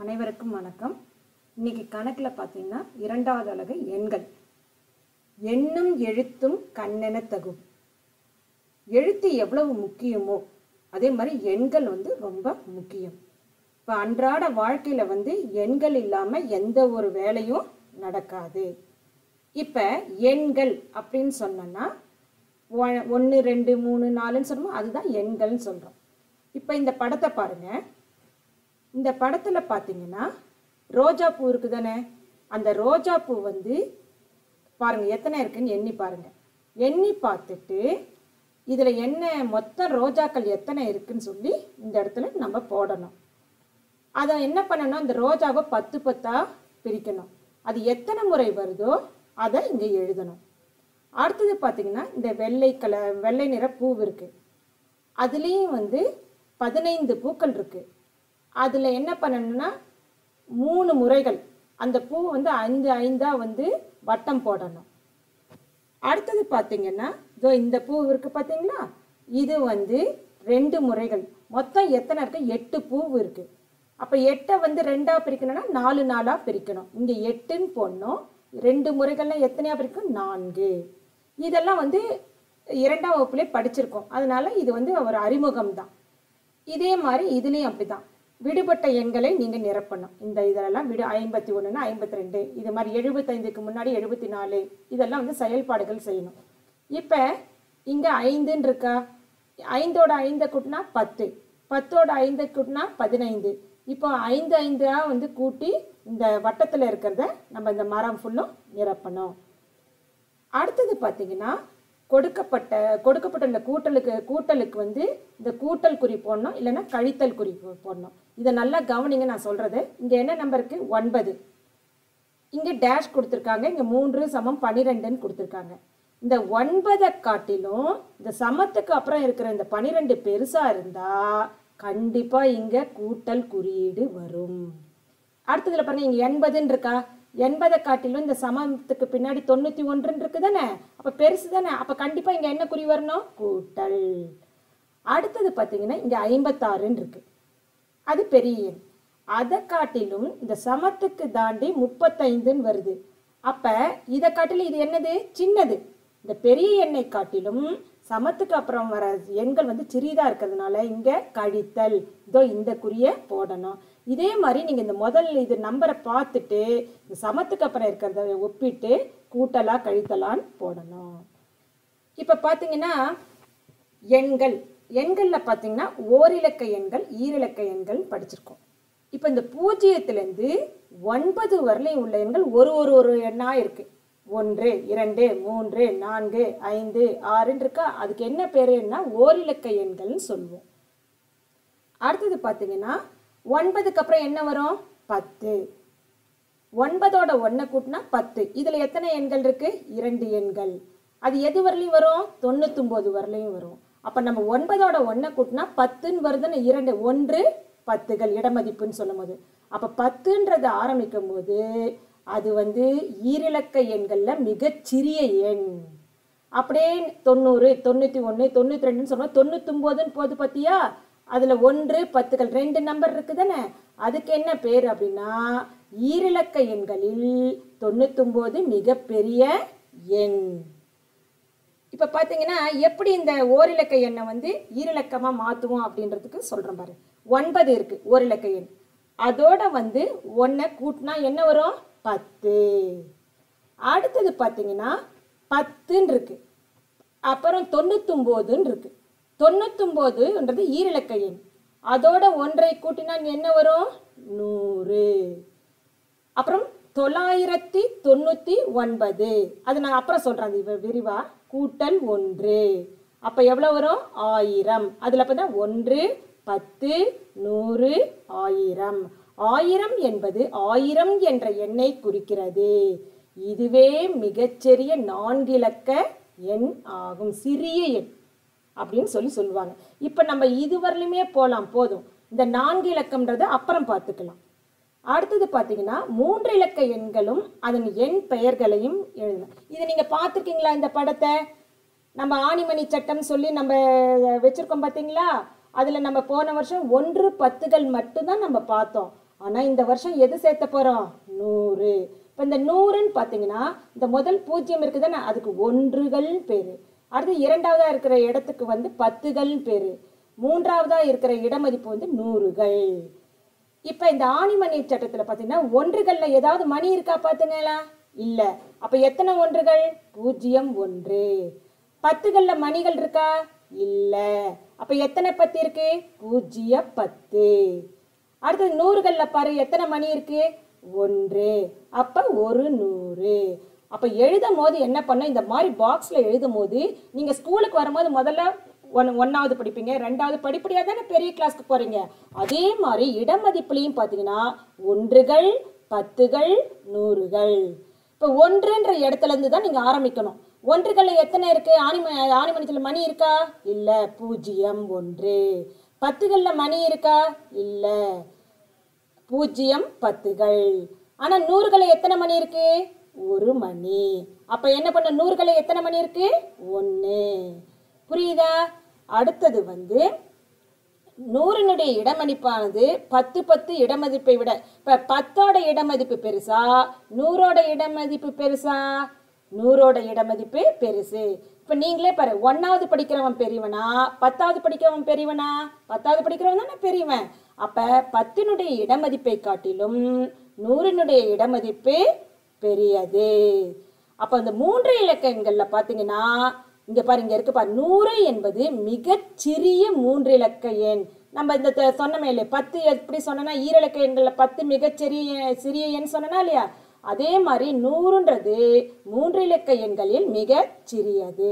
அனைவருக்கும் வணக்கம் இன்னைக்கு கணக்கில் பார்த்தீங்கன்னா இரண்டாவது அலகு எண்கள் எண்ணும் எழுத்தும் கண்ணென தகும் எழுத்து எவ்வளவு முக்கியமோ அதே மாதிரி எண்கள் வந்து ரொம்ப முக்கியம் இப்போ அன்றாட வாழ்க்கையில் வந்து எண்கள் இல்லாமல் எந்த ஒரு வேலையும் நடக்காது இப்போ எண்கள் அப்படின்னு சொன்னோன்னா ஒன்று ரெண்டு மூணு நாலுன்னு சொன்னோம் அதுதான் எண்கள்னு சொல்கிறோம் இப்போ இந்த படத்தை பாருங்கள் இந்த படத்தில் பார்த்தீங்கன்னா ரோஜா பூ இருக்கு தானே அந்த ரோஜா பூ வந்து பாருங்கள் எத்தனை இருக்குன்னு எண்ணி பாருங்கள் எண்ணி பார்த்துட்டு இதில் என்ன மொத்த ரோஜாக்கள் எத்தனை இருக்குன்னு சொல்லி இந்த இடத்துல நம்ம போடணும் அதை என்ன பண்ணணும் இந்த ரோஜாவை பத்து பத்தாக பிரிக்கணும் அது எத்தனை முறை வருதோ அதை இங்கே எழுதணும் அடுத்தது பார்த்தீங்கன்னா இந்த வெள்ளை கலர் வெள்ளை நிற பூ இருக்குது அதுலேயும் வந்து பதினைந்து பூக்கள் இருக்குது அதில் என்ன பண்ணணும்னா மூணு முறைகள் அந்த பூ வந்து ஐந்து ஐந்தாக வந்து வட்டம் போடணும் அடுத்தது பார்த்தீங்கன்னா இதோ இந்த பூ இருக்குது பார்த்தீங்களா இது வந்து ரெண்டு முறைகள் மொத்தம் எத்தனை இருக்குது எட்டு பூ இருக்குது அப்போ எட்டை வந்து ரெண்டாக பிரிக்கணும்னா நாலு நாளாக பிரிக்கணும் இங்கே எட்டுன்னு போடணும் ரெண்டு முறைகள்லாம் எத்தனையாக பிரிக்கும் நான்கு இதெல்லாம் வந்து இரண்டாம் வகுப்புலேயே படிச்சிருக்கோம் அதனால இது வந்து ஒரு அறிமுகம் தான் இதே மாதிரி இதுலேயும் அப்படி தான் விடுபட்ட எண்களை நீங்கள் நிரப்பணும் இந்த இதெல்லாம் விடு ஐம்பத்தி ஒன்றுனா ஐம்பத்தி ரெண்டு இது மாதிரி எழுபத்தைந்துக்கு முன்னாடி எழுபத்தி நாலு இதெல்லாம் வந்து செயல்பாடுகள் செய்யணும் இப்போ இங்கே ஐந்துன்னு இருக்கா ஐந்தோட ஐந்தை கூட்டினா பத்து பத்தோட ஐந்தை கூட்டினா பதினைந்து இப்போ ஐந்து ஐந்தாக வந்து கூட்டி இந்த வட்டத்தில் இருக்கிறத நம்ம இந்த மரம் ஃபுல்லும் நிரப்பணும் அடுத்தது பார்த்தீங்கன்னா கொடுக்கப்பட்ட கொடுக்கப்பட்ட இந்த கூட்டலுக்கு கூட்டலுக்கு வந்து இந்த கூட்டல் குறி போடணும் இல்லைன்னா கழித்தல் குறி போ- போடணும் இதை நல்லா கவனிங்க நான் சொல்கிறது இங்கே என்ன நம்பருக்கு ஒன்பது இங்கே டேஷ் கொடுத்துருக்காங்க இங்கே மூன்று சமம் பன்னிரெண்டுன்னு கொடுத்துருக்காங்க இந்த ஒன்பதை காட்டிலும் இந்த சமத்துக்கு அப்புறம் இருக்கிற இந்த பன்னிரெண்டு பெருசாக இருந்தால் கண்டிப்பாக இங்கே கூட்டல் குறியீடு வரும் அடுத்ததுல பாருங்க இங்கே எண்பதுன்னு இருக்கா எண்பதை காட்டிலும் இந்த சமத்துக்கு பின்னாடி தொண்ணூற்றி ஒன்றுன்னு இருக்கு தானே அப்போ பெருசு தானே அப்போ கண்டிப்பாக இங்கே என்ன குறி வரணும் கூட்டல் அடுத்தது பார்த்தீங்கன்னா இங்கே ஐம்பத்தாறுன்னு இருக்கு அது பெரிய எண் அதை காட்டிலும் இந்த சமத்துக்கு தாண்டி முப்பத்தைந்துன்னு வருது அப்போ இதை காட்டிலும் இது என்னது சின்னது இந்த பெரிய எண்ணை காட்டிலும் சமத்துக்கு அப்புறம் வர எண்கள் வந்து சிறிதாக இருக்கிறதுனால இங்கே கழித்தல் இதோ இந்த குறியை போடணும் இதே மாதிரி நீங்கள் இந்த முதல் இது நம்பரை பார்த்துட்டு இந்த சமத்துக்கு அப்புறம் இருக்கிறத ஒப்பிட்டு கூட்டலா கழித்தலான்னு போடணும் இப்போ பார்த்தீங்கன்னா எண்கள் எண்களில் பார்த்தீங்கன்னா ஓரிலக்க எண்கள் ஈரிலக்க எண்கள் படிச்சிருக்கோம் இப்போ இந்த பூஜ்ஜியத்துலேருந்து ஒன்பது வரலையும் உள்ள எண்கள் ஒரு ஒரு ஒரு எண்ணாக இருக்குது ஒன்று இரண்டு மூன்று நான்கு ஐந்து ஆறுன்னு இருக்கா அதுக்கு என்ன பேருன்னா ஓரிலக்க எண்கள்னு சொல்லுவோம் அடுத்தது பார்த்தீங்கன்னா ஒன்பதுக்கு அப்புறம் என்ன வரும் பத்து ஒன்பதோட ஒன்றை கூட்டினா பத்து இதில் எத்தனை எண்கள் இருக்கு இரண்டு எண்கள் அது எது வரலையும் வரும் தொண்ணூத்தொம்பது வரலையும் வரும் அப்போ நம்ம ஒன்பதோட ஒன்றை கூட்டினா பத்துன்னு வருதுன்னு இரண்டு ஒன்று பத்துகள் இடமதிப்புன்னு சொல்லும் போது அப்போ பத்துன்றது ஆரம்பிக்கும் போது அது வந்து ஈரிலக்க எண்களில் மிகச்சிறிய எண் அப்படியே தொண்ணூறு தொண்ணூற்றி ஒன்று தொண்ணூற்றி ரெண்டுன்னு சொன்னால் தொண்ணூத்தொம்போதுன்னு போது பார்த்தியா அதில் ஒன்று பத்துகள் ரெண்டு நம்பர் இருக்குதானே அதுக்கு என்ன பேர் அப்படின்னா ஈரிலக்க எண்களில் தொண்ணூத்தொம்போது மிகப்பெரிய எண் இப்போ பார்த்தீங்கன்னா எப்படி இந்த ஓரிலக்க எண்ணை வந்து ஈரிலக்கமாக மாற்றுவோம் அப்படின்றதுக்கு சொல்கிறேன் பாரு ஒன்பது இருக்குது ஓரிலக்க எண் அதோட வந்து ஒன்றை கூட்டினா என்ன வரும் பத்து அடுத்தது பார்த்தீங்கன்னா பத்துன்னு இருக்கு அப்புறம் தொண்ணூத்தொம்போதுன்னு இருக்கு தொண்ணூத்தொம்போதுன்றது ஈரிலக்க எண் அதோட ஒன்றை கூட்டினா என்ன வரும் நூறு அப்புறம் தொள்ளாயிரத்தி தொண்ணூற்றி ஒன்பது அது நான் அப்புறம் சொல்கிறேன் அது வி- விரிவா கூட்டல் ஒன்று அப்போ எவ்வளோ வரும் ஆயிரம் அதில் பார்த்தா ஒன்று பத்து நூறு ஆயிரம் ஆயிரம் என்பது ஆயிரம் என்ற எண்ணை குறிக்கிறது இதுவே மிகச்சிறிய நான்கிலக்க எண் ஆகும் சிறிய எண் அப்படின்னு சொல்லி சொல்லுவாங்க இப்போ நம்ம இதுவரையிலுமே போகலாம் போதும் இந்த நான்கு இலக்கம்ன்றதை அப்புறம் பார்த்துக்கலாம் அடுத்தது பார்த்தீங்கன்னா மூன்று இலக்க எண்களும் அதன் எண் பெயர்களையும் எழுதணும் இது நீங்கள் பார்த்துருக்கீங்களா இந்த படத்தை நம்ம ஆணிமணி சட்டம் சொல்லி நம்ம வச்சுருக்கோம் பார்த்தீங்களா அதில் நம்ம போன வருஷம் ஒன்று பத்துகள் மட்டும்தான் நம்ம பார்த்தோம் ஆனால் இந்த வருஷம் எது சேர்த்த போகிறோம் நூறு இப்போ இந்த நூறுன்னு பார்த்தீங்கன்னா இந்த முதல் பூஜ்ஜியம் இருக்குதுன்னா அதுக்கு ஒன்றுகள் பேர் அடுத்து இரண்டாவதாக இருக்கிற இடத்துக்கு வந்து பத்துகள் பேர் மூன்றாவதாக இருக்கிற இடமதிப்பு வந்து நூறுகள் இப்போ இந்த ஆணிமணி சட்டத்தில் பார்த்தீங்கன்னா ஒன்றுகளில் ஏதாவது மணி இருக்கா பார்த்துங்களா இல்லை அப்போ எத்தனை ஒன்றுகள் பூஜ்ஜியம் ஒன்று பத்துகளில் மணிகள் இருக்கா இல்லை அப்போ எத்தனை பத்து இருக்கு பூஜ்ஜிய பத்து அடுத்தது நூறுகளில் பாரு எத்தனை மணி இருக்கு ஒன்று அப்போ ஒரு நூறு அப்போ எழுதும் போது என்ன பண்ண இந்த மாதிரி பாக்ஸில் எழுதும் போது நீங்கள் ஸ்கூலுக்கு வரும்போது முதல்ல ஒன் ஒன்றாவது படிப்பீங்க ரெண்டாவது படிப்படியாக தானே பெரிய கிளாஸ்க்கு போகிறீங்க அதே மாதிரி இடமதிப்புலையும் பார்த்தீங்கன்னா ஒன்றுகள் பத்துகள் நூறுகள் இப்போ ஒன்றுன்ற இடத்துல இருந்து தான் நீங்கள் ஆரம்பிக்கணும் ஒன்றுகளில் எத்தனை இருக்கு ஆணிம ஆணிமணித்தில் மணி இருக்கா இல்லை பூஜ்ஜியம் ஒன்று பத்துகளில் மணி இருக்கா இல்லை பூஜ்ஜியம் பத்துகள் ஆனா நூறுகளை எத்தனை மணி இருக்கு ஒரு மணி அப்ப என்ன பண்ண நூறுகளை எத்தனை மணி இருக்கு ஒன்று புரியுதா அடுத்தது வந்து நூறினுடைய இடமதிப்பானது பத்து பத்து இடமதிப்பை விட இப்ப பத்தோட இடமதிப்பு பெருசா நூறோட இடமதிப்பு பெருசா நூறோட இடமதிப்பு பெருசு இப்ப நீங்களே பாரு ஒன்னாவது படிக்கிறவன் பெரியவனா பத்தாவது படிக்கிறவன் பெரியவனா பத்தாவது படிக்கிறவன் தானே பெரியவன் அப்ப பத்தினுடைய இடமதிப்பை காட்டிலும் நூறினுடைய இடமதிப்பு பெரியது அப்ப அந்த மூன்று இலக்கங்கள்ல பாத்தீங்கன்னா இங்க பாருங்க இருக்கு பாரு நூறு என்பது மிகச் சிறிய மூன்று இலக்க எண் நம்ம இந்த த- சொன்னமே இல்லையா பத்து எப்படி சொன்னனா ஈரிலக்க எண்கள்ல பத்து மிகச்சிறிய சிறிய எண் சொன்னனா இல்லையா அதே மாதிரி நூறுன்றது மூன்று இலக்க எண்களில் மிகச் சிறியது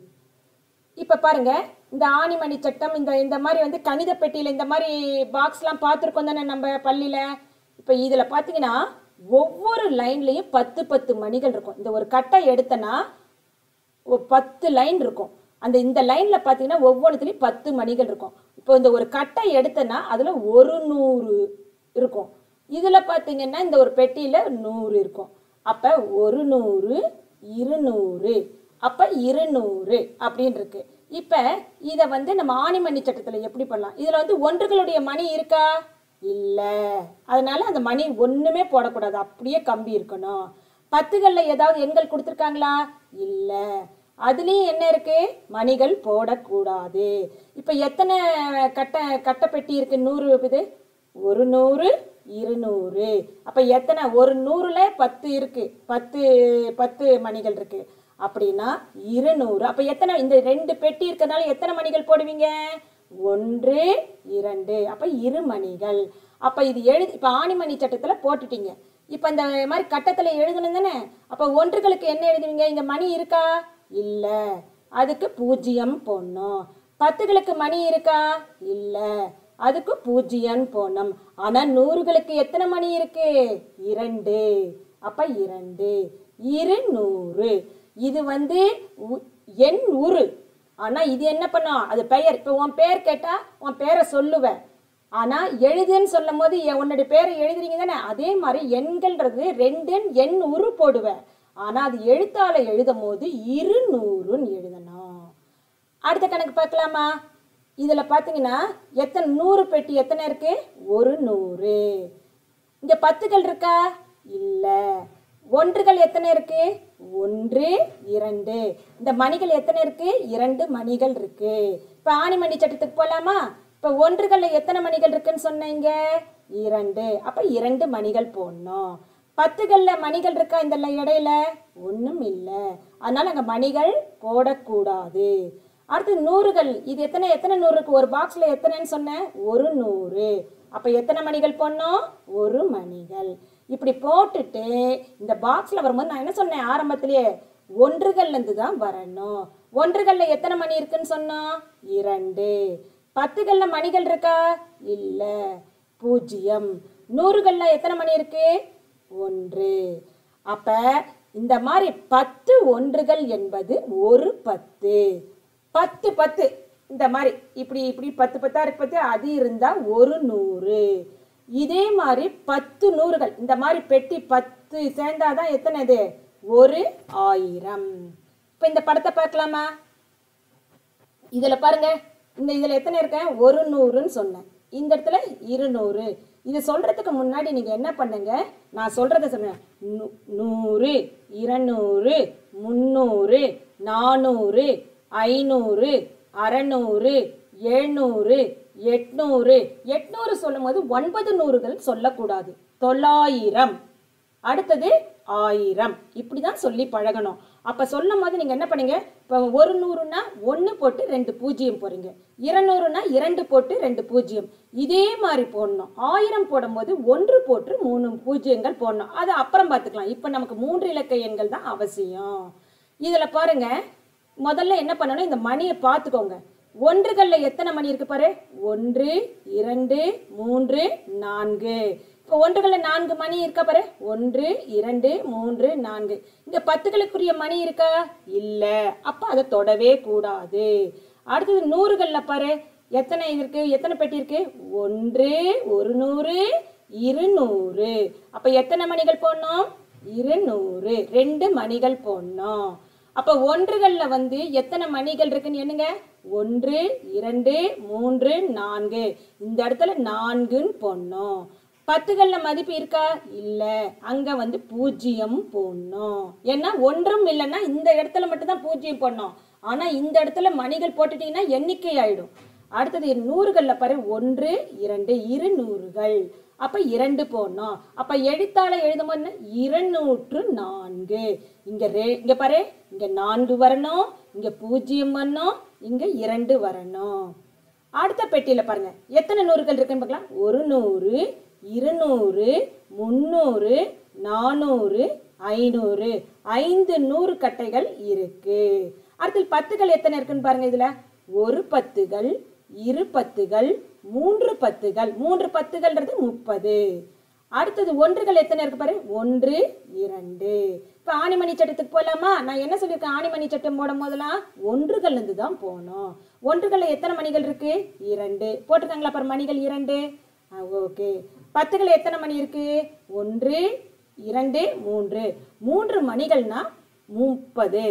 இப்ப பாருங்க இந்த ஆணிமணி சட்டம் இந்த இந்த மாதிரி வந்து கணித பெட்டியில இந்த மாதிரி பாக்ஸ்லாம் பார்த்துருக்கோம் தானே நம்ம பள்ளியில இப்ப இதுல பாத்தீங்கன்னா ஒவ்வொரு லைன்லயும் பத்து பத்து மணிகள் இருக்கும் இந்த ஒரு கட்டை எடுத்தனா ஒரு பத்து லைன் இருக்கும் அந்த இந்த லைன்ல பாத்தீங்கன்னா ஒவ்வொன்றுத்துலயும் பத்து மணிகள் இருக்கும் இப்போ இந்த ஒரு கட்டை எடுத்தனா அதுல ஒரு நூறு இருக்கும் இதுல பாத்தீங்கன்னா இந்த ஒரு பெட்டியில நூறு இருக்கும் அப்ப ஒரு நூறு இருநூறு அப்ப இருநூறு அப்படின்னு இருக்கு இப்ப இத வந்து நம்ம ஆணிமணி சட்டத்துல எப்படி பண்ணலாம் இதுல வந்து ஒன்றுகளுடைய மணி இருக்கா இல்ல அதனால அந்த மணி ஒண்ணுமே போடக்கூடாது அப்படியே கம்பி இருக்கணும் பத்துகள்ல ஏதாவது எண்கள் கொடுத்துருக்காங்களா இல்ல அதுலயும் என்ன இருக்கு மணிகள் போடக்கூடாது இப்ப எத்தனை கட்ட கட்டை பெட்டி இருக்கு நூறு இது ஒரு நூறு இருநூறு அப்ப எத்தனை ஒரு நூறுல பத்து இருக்கு பத்து பத்து மணிகள் இருக்கு அப்படின்னா இருநூறு அப்ப எத்தனை இந்த ரெண்டு பெட்டி இருக்கறனால எத்தனை மணிகள் போடுவீங்க ஒன்று இரண்டு அப்ப இரு மணிகள் அப்ப இது எழுதி இப்ப ஆணிமணி சட்டத்துல போட்டுட்டீங்க இப்ப இந்த மாதிரி கட்டத்துல எழுதணும் தானே அப்ப ஒன்றுகளுக்கு என்ன எழுதுவீங்க இங்க மணி இருக்கா இல்ல அதுக்கு பூஜ்ஜியம் போடணும் பத்துகளுக்கு மணி இருக்கா இல்ல அதுக்கு பூஜ்ஜியம் போடணும் ஆனா நூறுகளுக்கு எத்தனை மணி இருக்கு இரண்டு அப்ப இரண்டு இருநூறு இது வந்து உ- எண் உரு ஆனா இது என்ன பண்ணும் அது பெயர் இப்ப உன் பேர் கேட்டா உன் பேரை சொல்லுவேன் ஆனா எழுதுன்னு சொல்லும் போது எ- உன்னுடைய பேரை எழுதுறீங்க தானே அதே மாதிரி எண்கள்ன்றது ரெண்டுன்னு எண் உரு போடுவேன் ஆனா அது எழுத்தால எழுதும் போது இருநூறுன்னு எழுதணும் அடுத்த கணக்கு பார்க்கலாமா இதுல பாத்தீங்கன்னா எத்தனை நூறு பெட்டி எத்தனை இருக்கு ஒரு நூறு இங்க பத்துகள் இருக்கா இல்ல ஒன்றுகள் எத்தனை இருக்கு ஒன்று இரண்டு இந்த மணிகள் எத்தனை இருக்கு இரண்டு மணிகள் இருக்கு இப்ப ஆணிமணி சட்டத்துக்கு போலாமா இப்ப ஒன்றுகள்ல எத்தனை மணிகள் இருக்குன்னு சொன்னீங்க இரண்டு அப்ப இரண்டு மணிகள் போடணும் பத்துகள்ல மணிகள் இருக்கா இந்த ல- இடையில ஒண்ணும் இல்ல அதனால அங்க மணிகள் போடக்கூடாது அடுத்து நூறுகள் இது எத்தனை எத்தனை நூறு இருக்கு ஒரு பாக்ஸ்ல எத்தனைன்னு சொன்னேன் ஒரு நூறு அப்ப எத்தனை மணிகள் போடணும் ஒரு மணிகள் இப்படி போட்டுட்டு இந்த பாக்ஸ்ல வரும்போது நான் என்ன சொன்னேன் ஆரம்பத்திலேயே ஒன்றுகள்ல இருந்து தான் வரணும் ஒன்றுகள்ல எத்தனை மணி இருக்குன்னு சொன்னோம் இரண்டு பத்துகள்ல மணிகள் இருக்கா இல்ல பூஜ்ஜியம் நூறுகள்ல எத்தனை மணி இருக்கு ஒன்று அப்ப இந்த மாதிரி பத்து ஒன்றுகள் என்பது ஒரு பத்து பத்து பத்து இந்த மாதிரி இப்படி இப்படி பத்து பத்தா இருக்கு பத்து அது இருந்தா ஒரு நூறு இதே மாதிரி பத்து நூறுகள் இந்த மாதிரி பெட்டி பத்து சேர்ந்தாதான் எத்தனை இது ஒரு ஆயிரம் இப்ப இந்த படத்தை பார்க்கலாமா இதுல பாருங்க இந்த இதுல எத்தனை இருக்கேன் ஒரு நூறுன்னு சொன்னேன் இந்த இடத்துல இருநூறு இது சொல்றதுக்கு முன்னாடி நீங்க என்ன பண்ணுங்க நான் சொல்றத சொன்னேன் நூ- நூறு இருநூறு முந்நூறு நானூறு ஐநூறு அறநூறு எழுநூறு எட்நூறு எட்நூறு சொல்லும்போது ஒன்பது நூறுகள் சொல்லக்கூடாது தொள்ளாயிரம் அடுத்தது ஆயிரம் இப்படி தான் சொல்லி பழகணும் அப்போ சொல்லும் போது நீங்கள் என்ன பண்ணீங்க இப்போ ஒரு நூறுனா ஒன்று போட்டு ரெண்டு பூஜ்ஜியம் போகிறீங்க இருநூறுனா இரண்டு போட்டு ரெண்டு பூஜ்ஜியம் இதே மாதிரி போடணும் ஆயிரம் போடும்போது ஒன்று போட்டு மூணு பூஜ்ஜியங்கள் போடணும் அதை அப்புறம் பார்த்துக்கலாம் இப்போ நமக்கு மூன்று இலக்க எண்கள் தான் அவசியம் இதில் பாருங்க முதல்ல என்ன பண்ணணும் இந்த மணியை பார்த்துக்கோங்க ஒன்றுகளில் எத்தனை மணி இருக்கு பாரு ஒன்று இரண்டு மூன்று நான்கு இப்போ ஒன்றுகளில் நான்கு மணி இருக்கா பாரு ஒன்று இரண்டு மூன்று நான்கு இங்க பத்துகளுக்குரிய மணி இருக்கா இல்ல அப்ப அதை தொடவே கூடாது அடுத்தது நூறுகளில் பாரு எத்தனை இது இருக்கு எத்தனை பெட்டி இருக்கு ஒன்று ஒரு நூறு இருநூறு அப்ப எத்தனை மணிகள் போடணும் இருநூறு ரெண்டு மணிகள் போடணும் அப்ப ஒன்றுகள்ல வந்து எத்தனை மணிகள் இருக்குன்னு எண்ணுங்க ஒன்று இரண்டு மூன்று நான்கு இந்த இடத்துல நான்குன்னு போடணும் பத்துகள்ல மதிப்பு இருக்கா இல்ல அங்க வந்து பூஜ்ஜியம் போடணும் ஏன்னா ஒன்றும் இல்லைன்னா இந்த இடத்துல மட்டும்தான் பூஜ்ஜியம் போடணும் ஆனா இந்த இடத்துல மணிகள் போட்டுட்டீங்கன்னா எண்ணிக்கை ஆயிடும் அடுத்தது நூறுகள்ல பாரு ஒன்று இரண்டு இரு நூறுகள் அப்ப இரண்டு போடணும் அப்ப எழுத்தால எழுதும்போது என்ன? இருநூற்று நான்கு இங்க ரெ இங்க பாரு இங்க நான்கு வரணும் இங்க பூஜ்ஜியம் வரணும் இங்க இரண்டு வரணும் அடுத்த பெட்டியில பாருங்க எத்தனை நூறுகள் இருக்குன்னு பார்க்கலாம் ஒரு நூறு இருநூறு முந்நூறு நானூறு ஐநூறு ஐந்து நூறு கட்டைகள் இருக்கு அடுத்து பத்துகள் எத்தனை இருக்குன்னு பாருங்க இதுல ஒரு பத்துகள் இரு பத்துகள் மூன்று பத்துகள் மூன்று பத்துகள்ன்றது முப்பது அடுத்தது ஒன்றுகள் எத்தனை இருக்கு பாரு ஒன்று இரண்டு இப்ப ஆணிமணி சட்டத்துக்கு போலாமா நான் என்ன சொல்லியிருக்கேன் ஆணிமணி சட்டம் போடும் போதெல்லாம் ஒன்றுகள் இருந்து தான் போகணும் ஒன்றுகள்ல எத்தனை மணிகள் இருக்கு இரண்டு போட்டிருக்காங்களா பாரு மணிகள் இரண்டு ஓகே பத்துகள் எத்தனை மணி இருக்கு ஒன்று இரண்டு மூன்று மூன்று மணிகள்னா முப்பது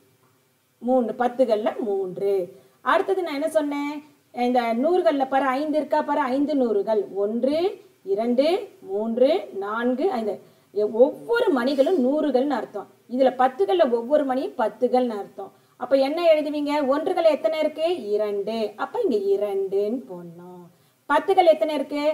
மூன்று பத்துகளில் மூன்று அடுத்தது நான் என்ன சொன்னேன் இந்த நூறுகளில் பாரு ஐந்து இருக்கா பாரு ஐந்து நூறுகள் ஒன்று இரண்டு மூன்று நான்கு ஐந்து எ- ஒவ்வொரு மணிகளும் நூறுகள்னு அர்த்தம் இதில் பத்துகளில் ஒவ்வொரு மணியும் பத்துகள்னு அர்த்தம் அப்போ என்ன எழுதுவீங்க ஒன்றுகள் எத்தனை இருக்கு இரண்டு அப்போ இங்கே இரண்டுன்னு போடணும் பத்துகள் எத்தனை இருக்கு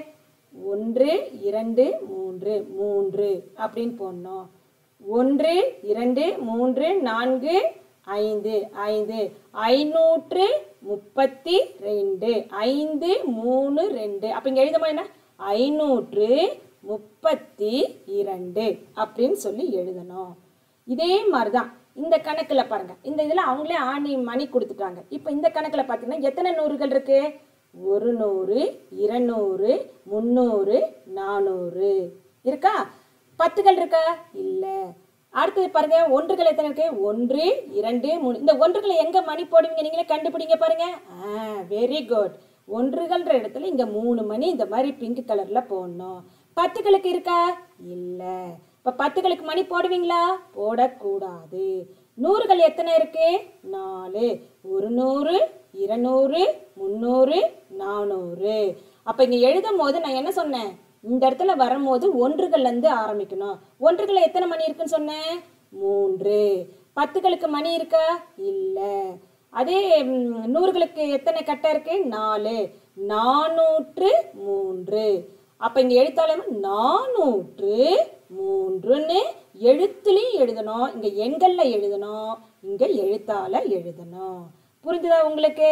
ஒன்று இரண்டு மூன்று மூன்று அப்படின்னு போடணும் ஒன்று இரண்டு மூன்று நான்கு ஐந்து ஐந்து ஐநூற்று முப்பத்தி ரெண்டு ஐந்து மூணு ரெண்டு அப்ப இங்க எழுதும்போது என்ன ஐநூற்று முப்பத்தி இரண்டு அப்படின்னு சொல்லி எழுதணும் இதே மாதிரி தான் இந்த கணக்கில் பாருங்க இந்த இதில் அவங்களே ஆணி மணி கொடுத்துட்டாங்க இப்போ இந்த கணக்கில் பார்த்தீங்கன்னா எத்தனை நூறுகள் இருக்கு ஒரு நூறு இருநூறு முந்நூறு நானூறு இருக்கா பத்துகள் இருக்கா இல்லை அடுத்தது பாருங்க ஒன்றுகள் எத்தனை இருக்கு ஒன்று இரண்டு மூணு இந்த ஒன்றுகளை எங்க மணி போடுவீங்க நீங்களே கண்டுபிடிங்க பாருங்க ஆ வெரி குட் ஒன்றுகள்ன்ற இடத்துல இங்க மூணு மணி இந்த மாதிரி பிங்க் கலர்ல போடணும் பத்துகளுக்கு இருக்கா இல்ல இப்ப பத்துகளுக்கு மணி போடுவீங்களா போடக்கூடாது நூறுகள் எத்தனை இருக்கு நாலு ஒரு நூறு இருநூறு முந்நூறு நானூறு அப்ப இங்க எழுதும் போது நான் என்ன சொன்னேன் இந்த இடத்துல வரும்போது ஒன்றுகள்ல இருந்து ஆரம்பிக்கணும் ஒன்றுகள் எத்தனை மணி இருக்குன்னு சொன்னேன் மூன்று பத்துகளுக்கு மணி இருக்கா இல்ல அதே ம், நூறுகளுக்கு எத்தனை கட்டை இருக்கு நாலு நானூற்று மூன்று அப்ப இங்க எழுத்தாலும் நானூற்று மூன்றுன்னு எழுத்துலயும் எழுதணும் இங்க எண்கள்ல எழுதணும் இங்க எழுத்தால எழுதணும் புரிஞ்சுதா உங்களுக்கு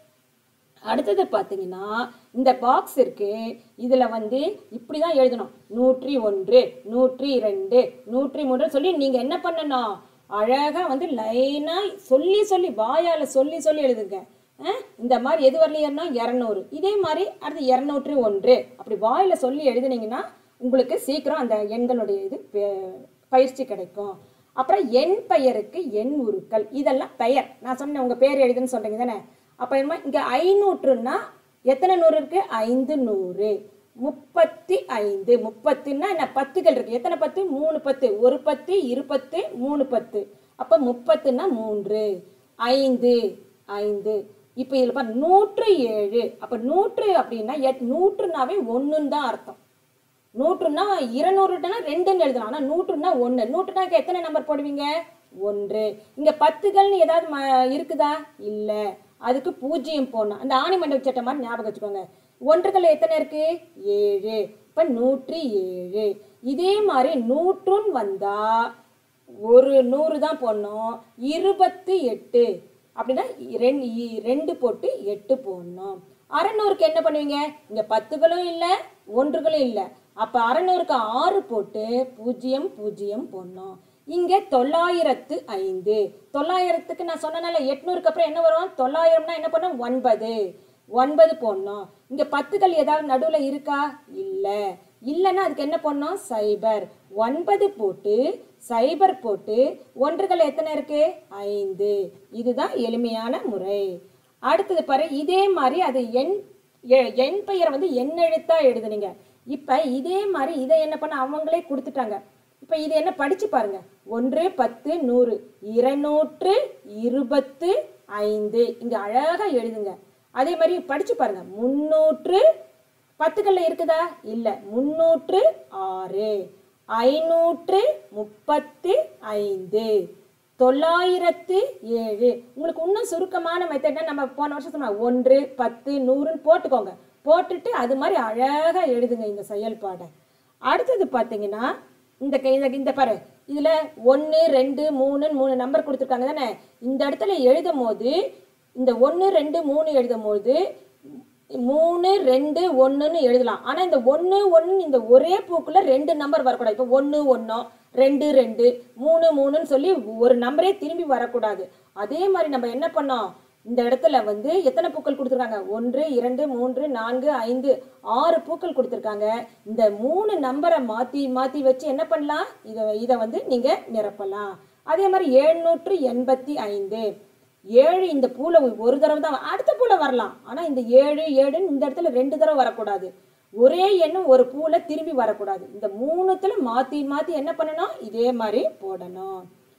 அடுத்தது பார்த்தீங்கன்னா இந்த பாக்ஸ் இருக்கு இதில் வந்து இப்படி தான் எழுதணும் நூற்றி ஒன்று நூற்றி இரண்டு நூற்றி மூன்று சொல்லி நீங்கள் என்ன பண்ணணும் அழகாக வந்து லைனாக சொல்லி சொல்லி வாயால் சொல்லி சொல்லி எழுதுங்க அஹ், இந்த மாதிரி எது வரலையன்னா இரநூறு இதே மாதிரி அடுத்து இரநூற்றி ஒன்று அப்படி வாயில் சொல்லி எழுதுனீங்கன்னா உங்களுக்கு சீக்கிரம் அந்த எண்களுடைய இது பெ- பயிற்சி கிடைக்கும் அப்புறம் எண் பெயருக்கு எண் உருக்கள் இதெல்லாம் பெயர் நான் சொன்னேன் உங்கள் பேர் எழுதுன்னு சொல்கிறீங்க தானே அப்போ என்ன இங்கே ஐநூற்றுன்னா எத்தனை நூறு இருக்கு ஐந்து நூறு முப்பத்தி ஐந்து முப்பத்துன்னா என்ன பத்துகள் இருக்கு எத்தனை பத்து மூணு பத்து ஒரு பத்து இரு பத்து மூணு பத்து அப்போ முப்பத்துன்னா மூன்று ஐந்து ஐந்து இப்போ இதில் பாரு நூற்று ஏழு அப்போ நூற்று அப்படின்னா எட் நூற்றுனாவே ஒன்றுன்னு தான் அர்த்தம் நூற்றுன்னா இருநூறுனா ரெண்டுன்னு எழுதலாம் ஆனால் நூற்றுனா ஒன்று நூற்றுனாக்கு எத்தனை நம்பர் போடுவீங்க ஒன்று இங்கே பத்துகள்னு ஏதாவது ம இருக்குதா இல்லை அதுக்கு பூஜ்ஜியம் போடணும் அந்த ஆணி மண்டப சட்டை மாதிரி ஞாபகம் வச்சுக்கோங்க ஒன்றுகள் எத்தனை இருக்கு ஏழு இப்போ நூற்றி ஏழு இதே மாதிரி நூற்றுன்னு வந்தா ஒரு நூறு தான் போடணும் இருபத்தி எட்டு அப்படின்னா ரெண்டு ரெண்டு போட்டு எட்டு போடணும் அறநூறுக்கு என்ன பண்ணுவீங்க இங்க பத்துகளும் இல்லை ஒன்றுகளும் இல்லை அப்ப அறநூறுக்கு ஆறு போட்டு பூஜ்ஜியம் பூஜ்ஜியம் போடணும் இங்க தொள்ளாயிரத்து ஐந்து தொள்ளாயிரத்துக்கு நான் சொன்னனால எட்நூறுக்கு அப்புறம் என்ன வரும் தொள்ளாயிரம்னா என்ன பண்ணும் ஒன்பது ஒன்பது போடணும் இங்க பத்துகள் ஏதாவது நடுவுல இருக்கா இல்ல இல்லைன்னா அதுக்கு என்ன பண்ணணும் சைபர் ஒன்பது போட்டு சைபர் போட்டு ஒன்றுகள் எத்தனை இருக்கு ஐந்து இதுதான் எளிமையான முறை அடுத்தது பாரு இதே மாதிரி அது எண் எ- எண் பெயரை வந்து எண்ணெழுத்தா எழுதுனீங்க இப்ப இதே மாதிரி இதை என்ன பண்ண அவங்களே கொடுத்துட்டாங்க இப்ப இது என்ன படிச்சு பாருங்க ஒன்று பத்து நூறு இருநூற்று இருபத்து ஐந்து இங்க அழகா எழுதுங்க அதே மாதிரி படிச்சு பாருங்க முன்னூற்று பத்துக்கள்ல இருக்குதா இல்ல முன்னூற்று ஆறு ஐநூற்று முப்பத்து ஐந்து தொள்ளாயிரத்து ஏழு உங்களுக்கு இன்னும் சுருக்கமான மெத்தட்னா நம்ம போன வருஷம் சொன்னோம் ஒன்று பத்து நூறுன்னு போட்டுக்கோங்க போட்டுட்டு அது மாதிரி அழகா எழுதுங்க இந்த செயல்பாடை அடுத்தது பார்த்தீங்கன்னா இந்த கை- இந்த இந்த பாரு இதுல ஒன்று ரெண்டு மூணுன்னு மூணு நம்பர் கொடுத்துருக்காங்க தானே இந்த இடத்துல எழுதும் போது இந்த ஒன்று ரெண்டு மூணு எழுதும் போது மூணு ரெண்டு ஒன்றுன்னு எழுதலாம் ஆனால் இந்த ஒன்று ஒன்று இந்த ஒரே பூக்குள்ள ரெண்டு நம்பர் வரக்கூடாது இப்போ ஒன்று ஒன்றோ ரெண்டு ரெண்டு மூணு மூணுன்னு சொல்லி ஒரு நம்பரே திரும்பி வரக்கூடாது அதே மாதிரி நம்ம என்ன பண்ணோம் இந்த இடத்துல வந்து எத்தனை பூக்கள் கொடுத்துருக்காங்க ஒன்று இரண்டு மூன்று நான்கு ஐந்து ஆறு பூக்கள் கொடுத்துருக்காங்க இந்த மூணு நம்பரை மாற்றி மாற்றி வச்சு என்ன பண்ணலாம் இதை இதை வந்து நீங்கள் நிரப்பலாம் அதே மாதிரி எழுநூற்று எண்பத்தி ஐந்து ஏழு இந்த பூல ஒரு தடவை தான் அடுத்த பூல வரலாம் ஆனா இந்த ஏழு ஏழுன்னு இந்த இடத்துல ரெண்டு தடவை வரக்கூடாது ஒரே எண்ணும் ஒரு பூல திரும்பி வரக்கூடாது இந்த மூணுத்துல மாத்தி மாத்தி என்ன பண்ணணும் இதே மாதிரி போடணும்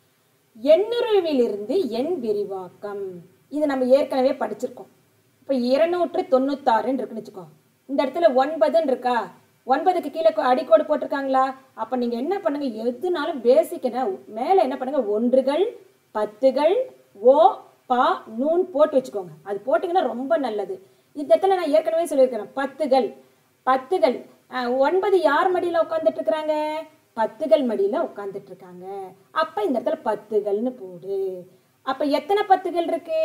எண்ணுறவிலிருந்து எண் விரிவாக்கம் இது நம்ம ஏற்கனவே படிச்சிருக்கோம் இப்போ இருநூற்று தொண்ணூத்தாறுன்னு இருக்குன்னு வச்சுக்கோ இந்த இடத்துல ஒன்பதுன்னு இருக்கா ஒன்பதுக்கு கீழே கொ- அடிக்கோடு போட்டிருக்காங்களா அப்போ நீங்கள் என்ன பண்ணுங்க எதுனாலும் பேசிக் என்ன மேலே என்ன பண்ணுங்க ஒன்றுகள் பத்துகள் ஓ பா நூன் போட்டு வச்சுக்கோங்க அது போட்டிங்கன்னா ரொம்ப நல்லது இந்த இடத்துல நான் ஏற்கனவே சொல்லியிருக்கிறேன் பத்துகள் பத்துகள் அஹ், ஒன்பது யார் மடியில் உட்காந்துட்டு இருக்கிறாங்க பத்துகள் மடியில் உட்காந்துட்டு இருக்காங்க அப்போ இந்த இடத்துல பத்துகள்னு போடு அப்போ எத்தனை பத்துகள் இருக்கு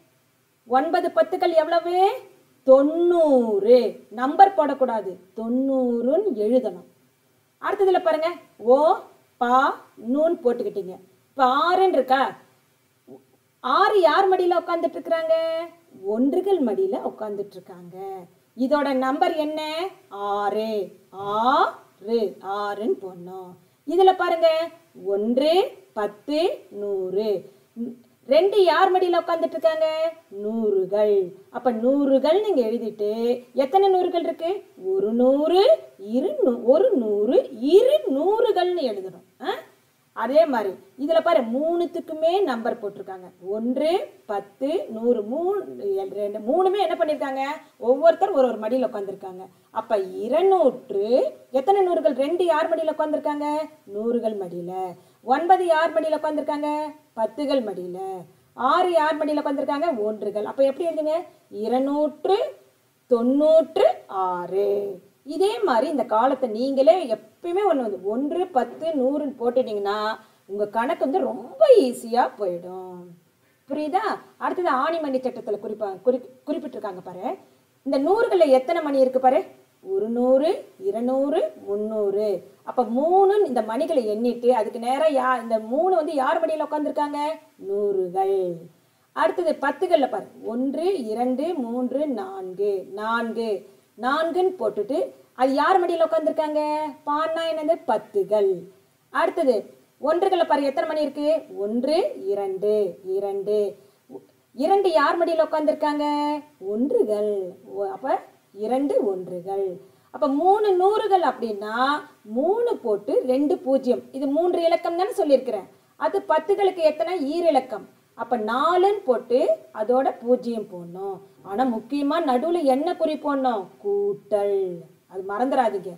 ஒன்பது பத்துக்கள் எவ்வளவு தொண்ணூறு நம்பர் போடக்கூடாது தொண்ணூறுன்னு எழுதணும் அடுத்ததுல பாருங்க ஓ பா நூன் போட்டுக்கிட்டீங்க இப்போ ஆறுன்னு இருக்கா ஆறு யார் மடியில உட்காந்துட்டு இருக்கிறாங்க ஒன்றுகள் மடியில உட்காந்துட்டு இருக்காங்க இதோட நம்பர் என்ன ஆறு ஆறு ஆறுன்னு போடணும் இதுல பாருங்க ஒன்று பத்து நூறு ந- ரெண்டு யார் மடியில உட்காந்துட்டு இருக்காங்க நூறுகள் அப்ப நூறுகள் நீங்க எழுதிட்டு எத்தனை நூறுகள் இருக்கு ஒரு நூறு இரு நூ- ஒரு நூறு இரு நூறுகள்னு எழுதணும் ஆ? அதே மாதிரி இதுல பாரு மூணுத்துக்குமே நம்பர் போட்டிருக்காங்க ஒன்று பத்து நூறு மூணு எல்- ரெண்டு மூணுமே என்ன பண்ணிருக்காங்க ஒவ்வொருத்தர் ஒரு ஒரு மடியில் உட்காந்துருக்காங்க அப்ப இருநூற்று எத்தனை நூறுகள் ரெண்டு யார் மடியில் உட்காந்துருக்காங்க நூறுகள் மடியில ஒன்பது யார் மடியில் உட்காந்துருக்காங்க பத்துகள் மடியில ஆறு யார் மடியில் உட்காந்துருக்காங்க ஒன்றுகள் அப்ப எப்படி எழுதுங்க இருநூற்று தொண்ணூற்று ஆறு இதே மாதிரி இந்த காலத்தை நீங்களே எப்பயுமே ஒன்று வந்து ஒன்று பத்து நூறுன்னு போட்டுட்டீங்கன்னா உங்கள் கணக்கு வந்து ரொம்ப ஈஸியாக போயிடும் புரியுதா அடுத்தது ஆணிமணி சட்டத்தில் குறிப்பா குறி குறிப்பிட்டிருக்காங்க பாரு இந்த நூறுகளில் எத்தனை மணி இருக்கு பாரு ஒரு நூறு இருநூறு முந்நூறு அப்போ மூணு இந்த மணிகளை எண்ணிட்டு அதுக்கு நேராக யா இந்த மூணு வந்து யார் மணியில் உட்காந்துருக்காங்க நூறுகள் அடுத்தது பத்துகளில் பாரு ஒன்று இரண்டு மூன்று நான்கு நான்கு நான்குன்னு போட்டுட்டு அது யார் மடியில் உட்காந்துருக்காங்க பான்னா என்னது பத்துகள் அடுத்தது ஒன்றுகளை பாரு எத்தனை மணி இருக்கு ஒன்று இரண்டு இரண்டு இரண்டு யார் மடியில் உட்காந்துருக்காங்க ஒன்றுகள் ஓ, அப்ப இரண்டு ஒன்றுகள் அப்ப மூணு நூறுகள் அப்படின்னா மூணு போட்டு ரெண்டு பூஜ்ஜியம் இது மூன்று இலக்கம் தானே சொல்லியிருக்கிறேன் அது பத்துகளுக்கு எத்தனை ஈர் இலக்கம் அப்ப நாலுன்னு போட்டு அதோட பூஜ்ஜியம் போடணும் ஆனா முக்கியமா நடுவுல என்ன குறி போடணும் கூட்டல் அது மறந்துடாதீங்க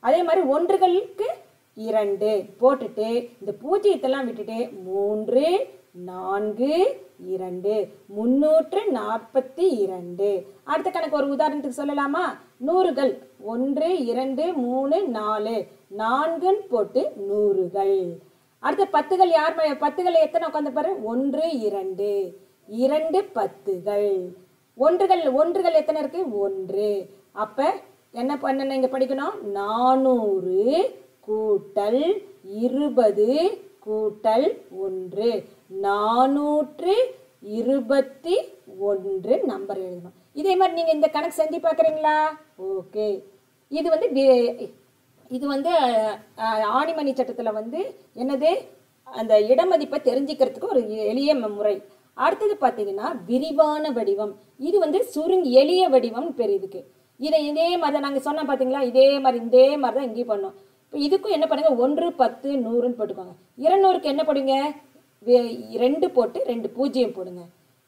அதே மாதிரி ஒன்றுகளுக்கு இரண்டு போட்டுட்டு இந்த பூஜ்ஜியத்தெல்லாம் விட்டுட்டு மூன்று நான்கு இரண்டு முன்னூற்று நாற்பத்தி இரண்டு அடுத்த கணக்கு ஒரு உதாரணத்துக்கு சொல்லலாமா நூறுகள் ஒன்று இரண்டு மூணு நாலு நான்குன்னு போட்டு நூறுகள் அடுத்த பத்துகள் யார் ம- பத்துகள் எத்தனை உட்காந்து பாரு ஒன்று இரண்டு இரண்டு பத்துகள் ஒன்றுகள் ஒன்றுகள் எத்தனை இருக்கு ஒன்று அப்ப என்ன பண்ணணும் இங்க படிக்கணும் நானூறு கூட்டல் இருபது கூட்டல் ஒன்று நானூற்று இருபத்தி ஒன்று நம்பர் எழுதணும் இதே மாதிரி நீங்க இந்த கணக்கு செஞ்சு பார்க்குறீங்களா ஓகே இது வந்து வி- இது வந்து அஹ், ஆணிமணி சட்டத்தில் வந்து என்னது அந்த இடமதிப்பை தெரிஞ்சுக்கிறதுக்கு ஒரு எளிய ம- முறை அடுத்தது பார்த்தீங்கன்னா விரிவான வடிவம் இது வந்து சுருங்கி எளிய வடிவம் பேர் இதுக்கு இதை இதே மாதிரி தான் நாங்கள் சொன்னோம் பார்த்தீங்களா இதே மாதிரி இதே மாதிரி தான் இங்கேயும் பண்ணோம் இப்போ இதுக்கும் என்ன பண்ணுங்க ஒன்று பத்து நூறுன்னு போட்டுக்கோங்க இருநூறுக்கு என்ன போடுங்க வே- ரெண்டு போட்டு ரெண்டு பூஜ்ஜியம் போடுங்க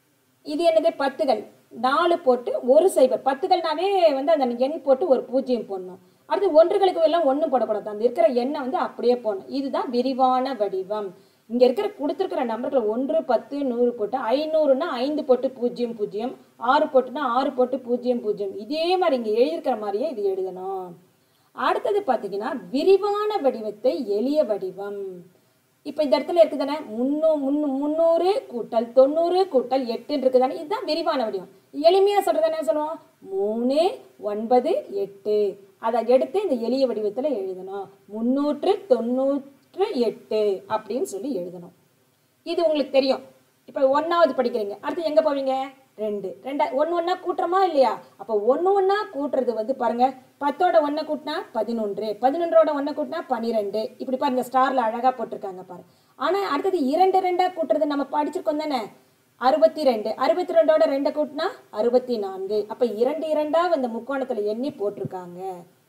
இது என்னது பத்துகள் நாலு போட்டு ஒரு சைபர் பத்துகள்னாவே வந்து அந்த எண் போட்டு ஒரு பூஜ்ஜியம் போடணும் அடுத்து ஒன்றுகளுக்கு எல்லாம் ஒன்றும் போடக்கூடாது அந்த இருக்கிற எண்ணை வந்து அப்படியே போடணும் இதுதான் விரிவான வடிவம் இங்க இருக்கிற கொடுத்துருக்கிற நம்பர்கள் ஒன்று பத்து நூறு போட்டு ஐநூறுனா ஐந்து போட்டு பூஜ்ஜியம் பூஜ்ஜியம் ஆறு போட்டுனா ஆறு போட்டு பூஜ்ஜியம் பூஜ்ஜியம் இதே மாதிரி இங்க எழுதியிருக்கிற மாதிரியே இது எழுதணும் அடுத்தது பார்த்தீங்கன்னா விரிவான வடிவத்தை எளிய வடிவம் இப்போ இந்த இடத்துல இருக்குதானே முன்னூ முன்னூ முந்நூறு கூட்டல் தொண்ணூறு கூட்டல் எட்டுன்னு இருக்குதானே இதுதான் விரிவான வடிவம் எளிமையாக சொல்கிறது என்ன சொல்லுவோம் மூணு ஒன்பது எட்டு அதை எடுத்து இந்த எளிய வடிவத்தில் எழுதணும் முந்நூற்று தொண்ணூற்று எட்டு அப்படின்னு சொல்லி எழுதணும் இது உங்களுக்கு தெரியும் இப்போ ஒன்றாவது படிக்கிறீங்க அடுத்து எங்கே போவீங்க ரெண்டு ரெண்டா ஒன்று ஒன்றா கூட்டுறோமா இல்லையா அப்போ ஒன்று ஒன்றா கூட்டுறது வந்து பாருங்க பத்தோட ஒன்றை கூட்டினா பதினொன்று பதினொன்றோட ஒன்றை கூட்டினா பன்னிரெண்டு இப்படி பாருங்க ஸ்டாரில் அழகாக போட்டிருக்காங்க பாரு ஆனால் அடுத்தது இரண்டு ரெண்டாக கூட்டுறது நம்ம படிச்சிருக்கோம் தானே அறுபத்தி ரெண்டு அறுபத்தி ரெண்டோட ரெண்டை கூட்டினா அறுபத்தி நான்கு அப்போ இரண்டு இரண்டாக இந்த முக்கோணத்தில் எண்ணி போட்டிருக்காங்க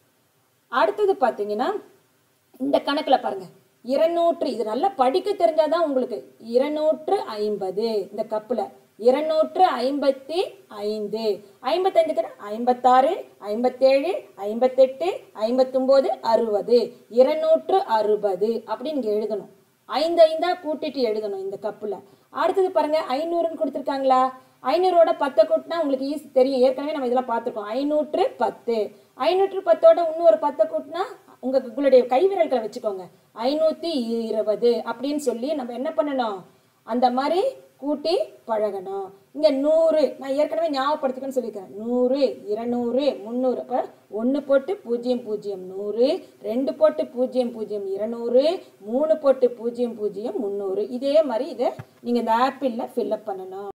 அடுத்தது பார்த்தீங்கன்னா இந்த கணக்கில் பாருங்க இருநூற்று இது நல்லா படிக்க தெரிஞ்சாதான் உங்களுக்கு இருநூற்று ஐம்பது இந்த கப்பில் இருநூற்று ஐம்பத்தி ஐந்து ஐம்பத்தைந்துக்கு ஐம்பத்தாறு ஐம்பத்தேழு ஐம்பத்தெட்டு ஐம்பத்தொம்போது அறுபது இருநூற்று அறுபது அப்படின்னு இங்கே எழுதணும் ஐந்து ஐந்தா கூட்டிட்டு எழுதணும் இந்த கப்பில் அடுத்தது பாருங்க ஐநூறுன்னு கொடுத்துருக்காங்களா ஐநூறோட பத்தை கூட்டினா உங்களுக்கு ஈஸி தெரியும் ஏற்கனவே நம்ம இதெல்லாம் பார்த்துருக்கோம் ஐநூற்று பத்து ஐநூற்று பத்தோட இன்னொரு பத்தை கூட்டினா உங்க உங்களுடைய கைவிரல்களை வச்சுக்கோங்க ஐநூற்றி இருபது அப்படின்னு சொல்லி நம்ம என்ன பண்ணணும் அந்த மாதிரி கூட்டி பழகணும் இங்கே நூறு நான் ஏற்கனவே ஞாபகப்படுத்திக்கன்னு சொல்லியிருக்கேன் நூறு இருநூறு முந்நூறு அப்போ ஒன்று போட்டு பூஜ்ஜியம் பூஜ்ஜியம் நூறு ரெண்டு போட்டு பூஜ்ஜியம் பூஜ்ஜியம் இருநூறு மூணு போட்டு பூஜ்ஜியம் பூஜ்ஜியம் முந்நூறு இதே மாதிரி இதை நீங்கள் இந்த ஆப்பிளில் ஃபில்அப் பண்ணணும்